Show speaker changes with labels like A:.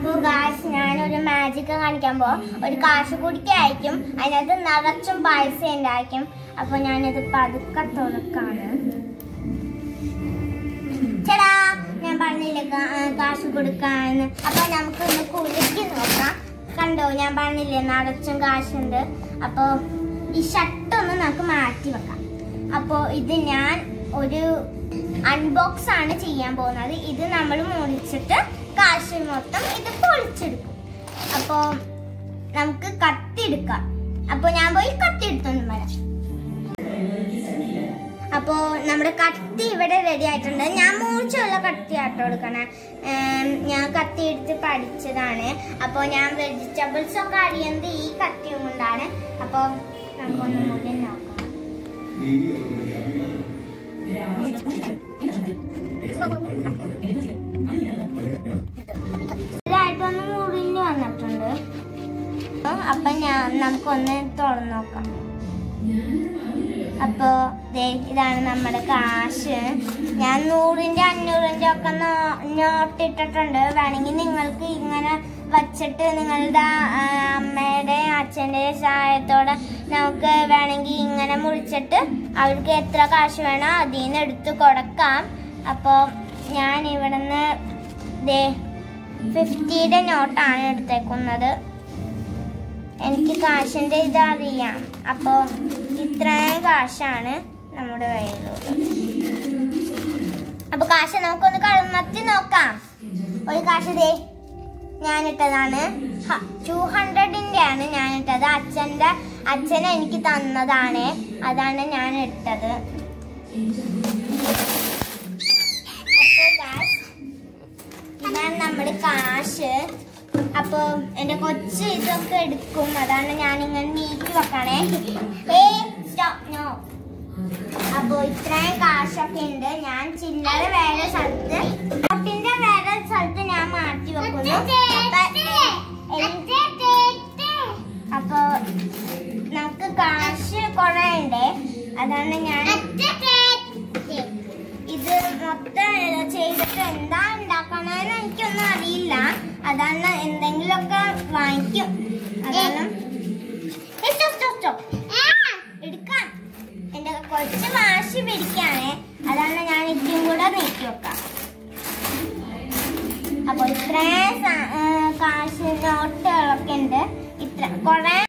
A: അപ്പൊ കാശ് ഞാനൊരു മാജിക് കാണിക്കാൻ പോ ഒരു കാശ് കുടിക്ക് അയക്കും അതിനകത്ത് നിറച്ചും പൈസ ഉണ്ടായിരിക്കും അപ്പൊ ഞാനിത് പതുക്കെ തുറക്കാണ് ചേടാ ഞാൻ പറഞ്ഞില്ലേ കാ- ആ, കാശ് കൊടുക്കാന്ന് അപ്പൊ നമുക്കൊന്ന് കുലുക്കി നോക്കാം കണ്ടോ ഞാൻ പറഞ്ഞില്ലേ നിറച്ചും കാശുണ്ട് അപ്പൊ ഈ ഷർട്ട് ഒന്ന് നമുക്ക് മാറ്റി വെക്കാം അപ്പോ ഇത് ഞാൻ ഒരു അൺബോക്സ് ആണ് ചെയ്യാൻ പോകുന്നത് ഇത് നമ്മൾ മുറിച്ചിട്ട് കാശ് മൊത്തം ഇത് പൊളിച്ചെടുക്കും അപ്പോ നമുക്ക് കത്തി എടുക്കാം അപ്പൊ ഞാൻ പോയി കത്തി എടുത്തോണ്ട് വരാം അപ്പോ നമ്മുടെ കത്തി ഇവിടെ റെഡി ആയിട്ടുണ്ട് ഞാൻ മൂർച്ചയുള്ള കത്തി ആട്ടോ എടുക്കണേ ഏം, ഞാൻ കത്തി എടുത്ത് പഠിച്ചതാണ് അപ്പോൾ ഞാൻ വെജിറ്റബിൾസ് ഒക്കെ അരിയുന്നത് ഈ കത്തിയും കൊണ്ടാണ് അപ്പോൾ നമുക്കൊന്നും കൂടി നോക്കാം ഇതായിട്ടൊന്ന് മുറിഞ്ഞു വന്നിട്ടുണ്ട് അപ്പൊ ഞാൻ നമുക്കൊന്ന് തുറന്നു നോക്കാം അപ്പോ ദേ ഇതാണ് നമ്മുടെ കാശ് ഞാൻ നൂറിന്റെ അഞ്ഞൂറിന്റെ ഒക്കെ നോ- നോട്ട് ഇട്ടിട്ടുണ്ട് വേണമെങ്കിൽ നിങ്ങൾക്ക് ഇങ്ങനെ വച്ചിട്ട് നിങ്ങളുടെ ആ, അമ്മയുടെ അച്ഛന്റെ സഹായത്തോടെ നമുക്ക് വേണമെങ്കിൽ ഇങ്ങനെ മുറിച്ചിട്ട് അവർക്ക് എത്ര കാശ് വേണോ അതിൽ നിന്ന് എടുത്ത് കൊടുക്കാം അപ്പോൾ ഞാൻ ഇവിടുന്ന് ദേ ഫിഫ്റ്റിയുടെ നോട്ടാണ് എടുത്തേക്കുന്നത് എനിക്ക് കാശിന്റെ ഇത് അറിയാം അപ്പോ ഇത്രയും കാശാണ് നമ്മുടെ കയ്യിലുള്ളത് അപ്പൊ കാശ് നമുക്കൊന്ന് കഴുമത്തി നോക്കാം ഒരു കാശ് ദേ ഞാനിട്ടതാണ് ടു ഹൺഡ്രഡിന്റെ ആണ് ഞാനിട്ടത് അച്ഛന്റെ അച്ഛൻ എനിക്ക് തന്നതാണ് അതാണ് ഞാൻ ഇട്ടത് അപ്പൊ guys, ഇതാണ് നമ്മുടെ കാശ് അപ്പൊ എന്റെ കൊച്ച് ഇതൊക്കെ എടുക്കും അതാണ് ഞാൻ ഇങ്ങനെ നീക്കി വെക്കണേ ഏ സ്റ്റോപ്പ് നോ അപ്പൊ ഇത്രയും കാശൊക്കെ ഉണ്ട് ഞാൻ ചില്ലറ വേറെ സ്ഥലത്ത് നോട്ടിന്റെ വേറെ സ്ഥലത്ത് ഞാൻ മാറ്റി വെക്കുന്നു അപ്പൊ- അപ്പൊ നമുക്ക് കാശ് കുറെ ഉണ്ട് അതാണ് ഞാൻ ഇത് മൊത്തം ചെയ്തിട്ട് എന്താ ഉണ്ടാക്കണമെന്ന് എനിക്കൊന്നും അറിയില്ല അതാണ് എന്തെങ്കിലുമൊക്കെ വാങ്ങിക്കും അതാണ് ഏയ് stop, stop, stop. എടുക്കാം എന്റെ കൊച്ചു വാശി പിടിക്കാണേ അതാണ് ഞാൻ ഇതും കൂടെ നീക്കി വെക്കാം അപ്പൊ ഇത്രയും സ- ഏ, കാശ് നോട്ടുകളൊക്കെ ഉണ്ട് ഇത്ര കൊറേ